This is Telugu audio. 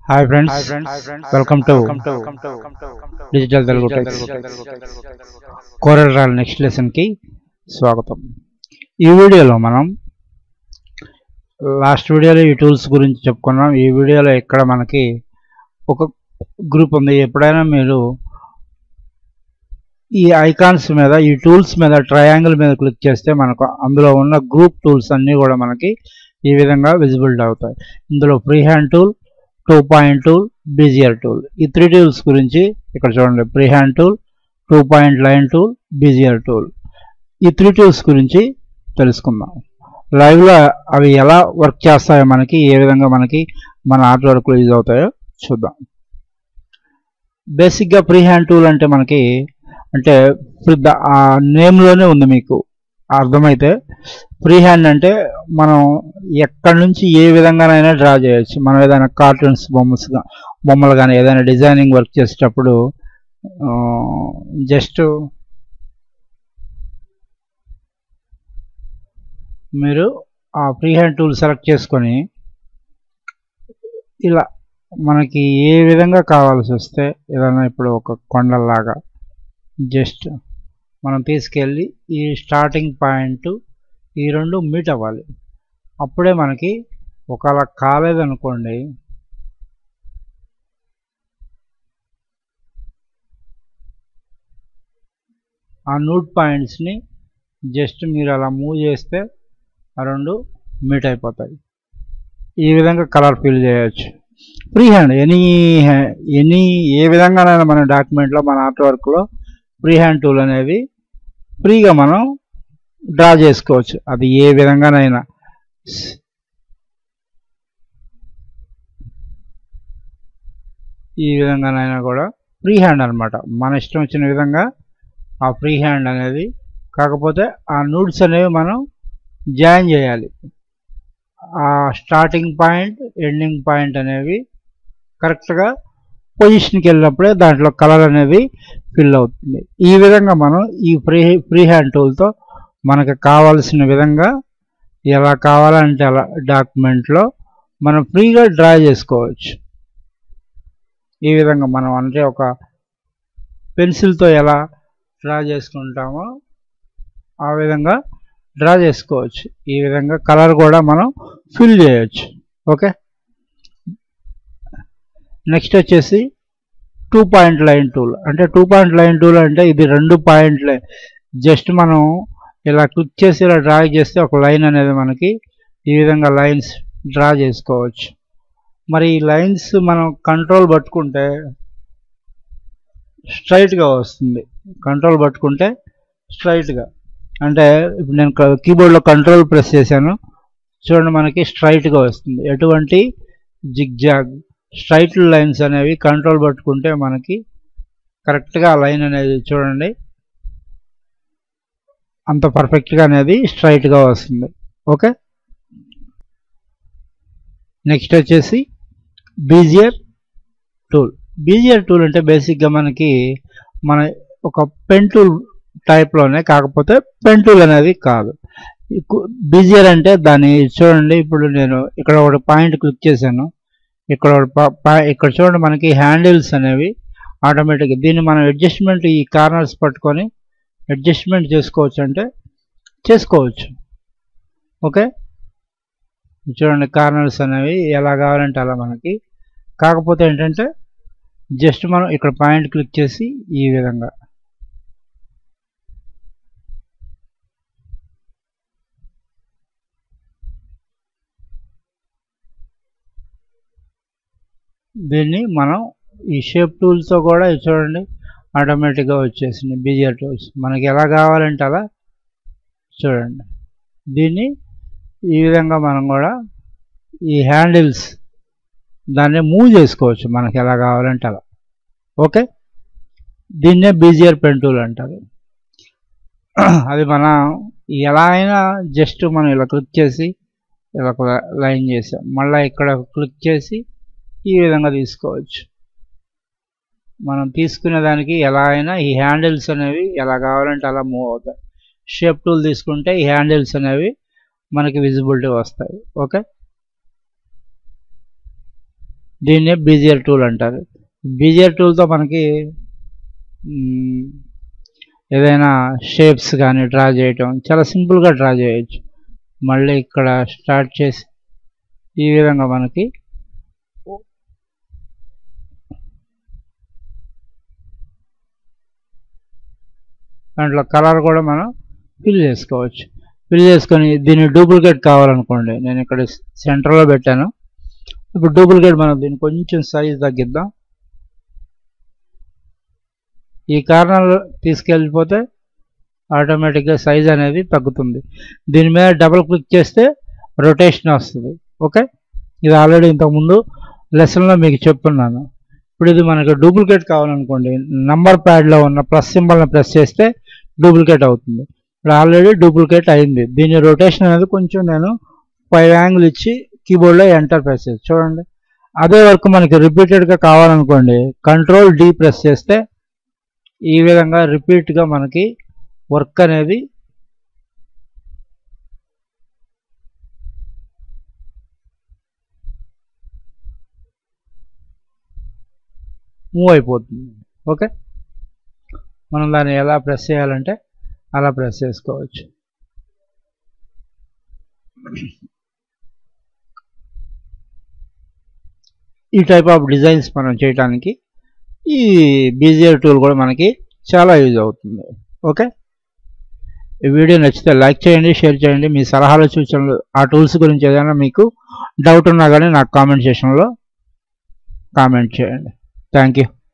hi friends welcome to digital Telugu techs Corel రాల్ నెక్స్ట్ లెసన్కి స్వాగతం ఈ వీడియోలో మనం లాస్ట్ వీడియోలో ఈ టూల్స్ గురించి చెప్పుకున్నాం ఈ వీడియోలో ఇక్కడ మనకి ఒక గ్రూప్ ఉంది ఎప్పుడైనా మీరు ఈ ఐకాన్స్ మీద ఈ టూల్స్ మీద ట్రయాంగిల్ మీద క్లిక్ చేస్తే మనకు అందులో ఉన్న గ్రూప్ టూల్స్ అన్నీ కూడా మనకి ఈ విధంగా విజిబిలిటీ అవుతాయి ఇందులో free hand tool two point tool bezier tool ఈ త్రీ టూల్స్ గురించి ఇక్కడ చూడండి free hand tool two point line tool bezier tool ఈ త్రీ టూల్స్ గురించి తెలుసుకుందాం లైవ్లో అవి ఎలా వర్క్ చేస్తాయో మనకి ఏ విధంగా మనకి మన ఆర్ట్ వర్క్లో యూజ్ అవుతాయో చూద్దాం బేసిక్గా ఫ్రీ హ్యాండ్ టూల్ అంటే మనకి అంటే ఆ నేమ్లోనే ఉంది మీకు అర్థమైతే ఫ్రీ హ్యాండ్ అంటే మనం ఎక్కడి నుంచి ఏ విధంగానైనా డ్రా చేయొచ్చు మనం ఏదైనా కార్టూన్స్ బొమ్మస్ బొమ్మలు కానీ ఏదైనా డిజైనింగ్ వర్క్ చేసేటప్పుడు జస్ట్ మీరు ఆ ఫ్రీ హ్యాండ్ టూల్ సెలెక్ట్ చేసుకొని ఇలా మనకి ఏ విధంగా కావాల్సి వస్తే ఏదైనా ఇప్పుడు ఒక కొండలాగా జస్ట్ మనం తీసుకెళ్ళి ఈ స్టార్టింగ్ పాయింట్ ఈ రెండు మీట్ అవ్వాలి అప్పుడే మనకి ఒకవేళ కాలేదనుకోండి ఆ నూట్ పాయింట్స్ని జస్ట్ మీరు అలా మూవ్ చేస్తే ఆ రెండు మీట్ అయిపోతాయి ఈ విధంగా కలర్ ఫిల్ చేయొచ్చు ఫ్రీ హ్యాండ్ ఎనీ ఎనీ ఏ విధంగానైనా మన డాక్యుమెంట్లో మన ఆర్ట్ వర్క్లో ఫ్రీ హ్యాండ్ టూల్ అనేది ఫ్రీగా మనం డ్రా చేసుకోవచ్చు అది ఏ విధంగానైనా ఈ విధంగానైనా కూడా ఫ్రీ హ్యాండ్ అనమాట మన ఇష్టం వచ్చిన విధంగా ఆ ఫ్రీ హ్యాండ్ అనేది కాకపోతే ఆ నూడ్స్ అనేవి మనం జాయిన్ చేయాలి ఆ స్టార్టింగ్ పాయింట్ ఎండింగ్ పాయింట్ అనేవి కరెక్ట్గా పొజిషన్కి వెళ్ళినప్పుడే దాంట్లో కలర్ అనేది ఫిల్ అవుతుంది ఈ విధంగా మనం ఈ ఫ్రీ ఫ్రీ హ్యాండ్ టూల్తో మనకు కావాల్సిన విధంగా ఎలా కావాలంటే అలా డాక్యుమెంట్లో మనం ఫ్రీగా డ్రా చేసుకోవచ్చు ఈ విధంగా మనం అంటే ఒక పెన్సిల్తో ఎలా డ్రా చేసుకుంటామో ఆ విధంగా డ్రా చేసుకోవచ్చు ఈ విధంగా కలర్ కూడా మనం ఫిల్ చేయొచ్చు ఓకే నెక్స్ట్ వచ్చేసి టూ పాయింట్ లైన్ టూల్ అంటే టూ పాయింట్ లైన్ టూల్ అంటే ఇది రెండు పాయింట్లే జస్ట్ మనం ఇలా క్లిక్ చేసి ఇలా డ్రా చేస్తే ఒక లైన్ అనేది మనకి ఈ విధంగా లైన్స్ డ్రా చేసుకోవచ్చు మరి ఈ లైన్స్ మనం కంట్రోల్ పట్టుకుంటే స్ట్రైట్గా వస్తుంది కంట్రోల్ పట్టుకుంటే స్ట్రైట్గా అంటే ఇప్పుడు నేను కీబోర్డ్లో కంట్రోల్ ప్రెస్ చేశాను చూడండి మనకి స్ట్రైట్గా వస్తుంది ఎటువంటి జిగ్జాగ్ స్ట్రైట్ లైన్స్ అనేవి కంట్రోల్ పట్టుకుంటే మనకి కరెక్ట్గా లైన్ అనేది చూడండి అంత పర్ఫెక్ట్గా అనేది స్ట్రైట్గా వస్తుంది ఓకే నెక్స్ట్ వచ్చేసి బీజియర్ టూల్ బీజియర్ టూల్ అంటే బేసిక్గా మనకి మన ఒక పెన్ టూల్ టైప్లోనే కాకపోతే పెన్ టూల్ అనేది కాదు బీజియర్ అంటే దాన్ని చూడండి ఇప్పుడు నేను ఇక్కడ ఒక పాయింట్ క్లిక్ చేశాను ఇక్కడ ఇక్కడ చూడండి మనకి హ్యాండిల్స్ అనేవి ఆటోమేటిక్గా దీన్ని మనం అడ్జస్ట్మెంట్ ఈ కార్నర్స్ పట్టుకొని అడ్జస్ట్మెంట్ చేసుకోవచ్చు అంటే చేసుకోవచ్చు ఓకే చూడండి కార్నర్స్ అనేవి ఎలా కావాలంటే అలా మనకి కాకపోతే ఏంటంటే జస్ట్ మనం ఇక్కడ పాయింట్ క్లిక్ చేసి ఈ విధంగా దీన్ని మనం ఈ షేప్ టూల్స్తో కూడా చూడండి ఆటోమేటిక్గా వచ్చేసింది బీజియర్ టూల్స్ మనకి ఎలా కావాలంటే అలా చూడండి దీన్ని ఈ విధంగా మనం కూడా ఈ హ్యాండిల్స్ దాన్ని మూవ్ చేసుకోవచ్చు మనకి ఎలా కావాలంటే అలా ఓకే దీన్నే బీజియర్ పెన్ టూల్ అంటారు అది మన ఎలా అయినా జస్ట్ మనం ఇలా క్లిక్ చేసి ఇలా లైన్ చేసాం మళ్ళీ ఇక్కడ క్లిక్ చేసి ఈ విధంగా తీసుకోవచ్చు మనం తీసుకునే దానికి ఎలా అయినా ఈ హ్యాండిల్స్ అనేవి ఎలా కావాలంటే అలా మూవ్ అవుతాయి షేప్ టూల్ తీసుకుంటే ఈ హ్యాండిల్స్ అనేవి మనకి విజిబిలిటీ వస్తాయి ఓకే దీన్నే బీజియర్ టూల్ అంటారు బీజియర్ టూల్తో మనకి మ్, ఏదైనా షేప్స్ కానీ డ్రా చేయటం చాలా సింపుల్గా డ్రా చేయొచ్చు మళ్ళీ ఇక్కడ స్టార్ట్ చేసి ఈ విధంగా మనకి దాంట్లో కలర్ కూడా మనం ఫిల్ చేసుకోవచ్చు ఫిల్ చేసుకొని దీన్ని డూప్లికేట్ కావాలనుకోండి నేను ఇక్కడ సెంటర్లో పెట్టాను ఇప్పుడు డూప్లికేట్ మనం దీన్ని కొంచెం సైజ్ తగ్గిద్దాం ఈ కారణంలో తీసుకెళ్ళిపోతే ఆటోమేటిక్గా సైజ్ అనేది తగ్గుతుంది దీని మీద డబుల్ క్లిక్ చేస్తే రొటేషన్ వస్తుంది ఓకే ఇది ఆల్రెడీ ఇంతకుముందు లెసన్లో మీకు చెప్తున్నాను ఇప్పుడు ఇది మనకు డూప్లికేట్ కావాలనుకోండి నంబర్ ప్యాడ్లో ఉన్న ప్లస్ సింబల్ని ప్రెస్ చేస్తే డూప్లికేట్ అవుతుంది ఇప్పుడు ఆల్రెడీ డూప్లికేట్ అయింది దీని రొటేషన్ అనేది కొంచెం నేను ఫైవ్ యాంగిల్ ఇచ్చి కీబోర్డ్లో ఎంటర్ ప్రెస్ చేసి చూడండి అదే వర్క్ మనకి రిపీటెడ్గా కావాలనుకోండి కంట్రోల్ డి ప్రెస్ చేస్తే ఈ విధంగా రిపీట్గా మనకి వర్క్ అనేది మూవ్ అయిపోతుంది ఓకే మనం దాన్ని ఎలా ప్రెస్ చేయాలంటే అలా ప్రెస్ చేసుకోవచ్చు ఈ టైప్ ఆఫ్ డిజైన్స్ మనం చేయడానికి ఈ బీజియర్ టూల్ కూడా మనకి చాలా యూజ్ అవుతుంది ఓకే ఈ వీడియో నచ్చితే లైక్ చేయండి షేర్ చేయండి మీ సలహాలు సూచనలు ఆ టూల్స్ గురించి ఏదైనా మీకు డౌట్ ఉన్నా కానీ నాకు కామెంట్ సెషన్లో కామెంట్ చేయండి థ్యాంక్ యూ